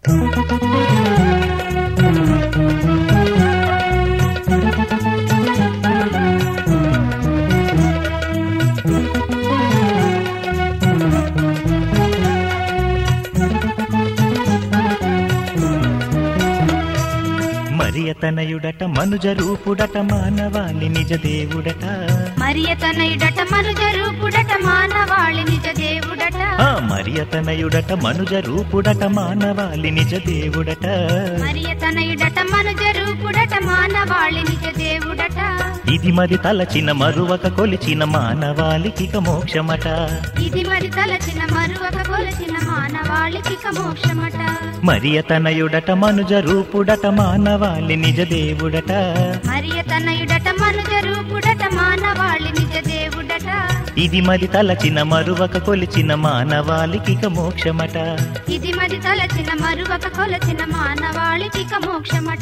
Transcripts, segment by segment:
మరియతనయుడట మనుజ రూపుడట మానవాళి నిజ దేవుడట మరియతనయుడట మనుజ రూపుడట మానవాళి నిజ దేవుడట ఆ మరియతనయుడట మనుజ రూపుడట మానవాళి నిజ దేవుడట మరియతనయుడట మనుజ రూపుడట మానవాళి నిజ దేవుడట ఇది మరి తలచిన మరువక కొలిచిన మానవాళికి ఇక మోక్షమట ఇది మరి తలచిన మరువక కొలచిన మానవాళికి ఇక మోక్షమట మరియతనయుడట మనుజ రూపుడట మానవాళి నిజ దేవుడట మరియతనయుడట మనుజ రూపుడట మానవాళి నిజ దేవుడట ఇది మరి తలచిన మరువక కొలిచిన మానవాళికి ఇక మోక్షమట ఇది మరి తలచిన మరువక కొలచిన మానవాళికి ఇక మోక్షమట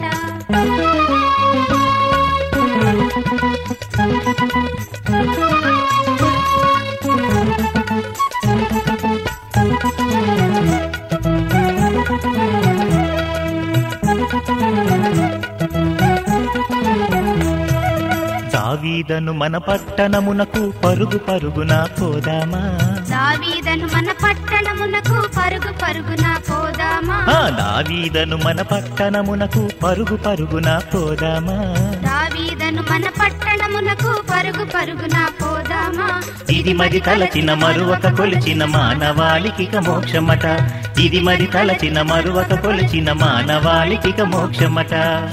దావీదను మన పట్టణమునకు పరుగు పరుగున పోదామా దావీదను మన పట్టణమునకు పరుగు పరుగున పోదామా ఆ దావీదను మన పట్టణమునకు పరుగు పరుగున పోదామా దావీదను మన పట్టణమునకు పరుగు పరుగున పోదామా ఇది మరి తలచిన మరువక కొలిచిన మానవాళికి ఇక మోక్షమట ఇది మరి తలచిన మరువక కొలిచిన మానవాళికి ఇక మోక్షమట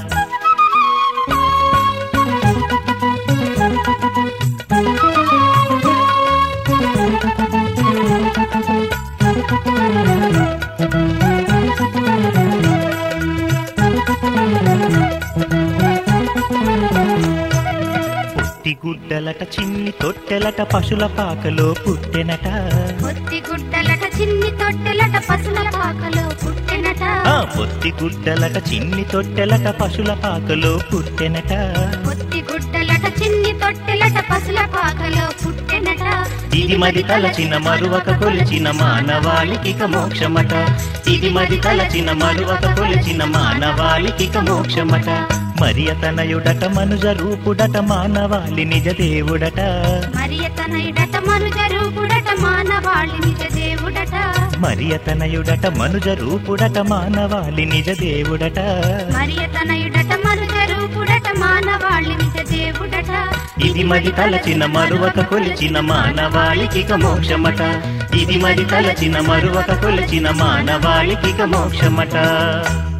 పొట్టి గుడ్డలట చిన్ని తొట్టెలట పశుల పాకలో పుట్టెనట పొత్తి గుడ్డలట చిన్ని తొట్టెలట పసుల పాకలో పుట్టెనట ఆ పొత్తి గుడ్డలట చిన్ని తొట్టెలట పశుల పాకలో పుట్టెనట పొత్తి గుడ్డలట చిన్ని తొట్టెలట పసుల పాకలో పుట్టెనట ఇది మరి తలచిన మరువక కొలిచిన మానవాళికి ఇక మోక్షమట ఇది మరి తలచిన మరువక కొలిచిన మానవాళికి ఇక మోక్షమట మరియతనయుడట మనుజ రూపుడట మానవాళి నిజ దేవుడట మరియతనయుడట మనుజ రూపుడట మానవాళి నిజ దేవుడట మరియతనయుడట మనుజ రూపుడట మానవాళి నిజ దేవుడట మరియతనయుడట మనుజ రూపుడట మానవాళి నిజ దేవుడట ఇది మరి తలచిన మరువక కొలిచిన మానవాళికి ఇక మోక్షమట ఇది మరి తలచిన మరువక కొలిచిన మానవాళికి ఇక మోక్షమట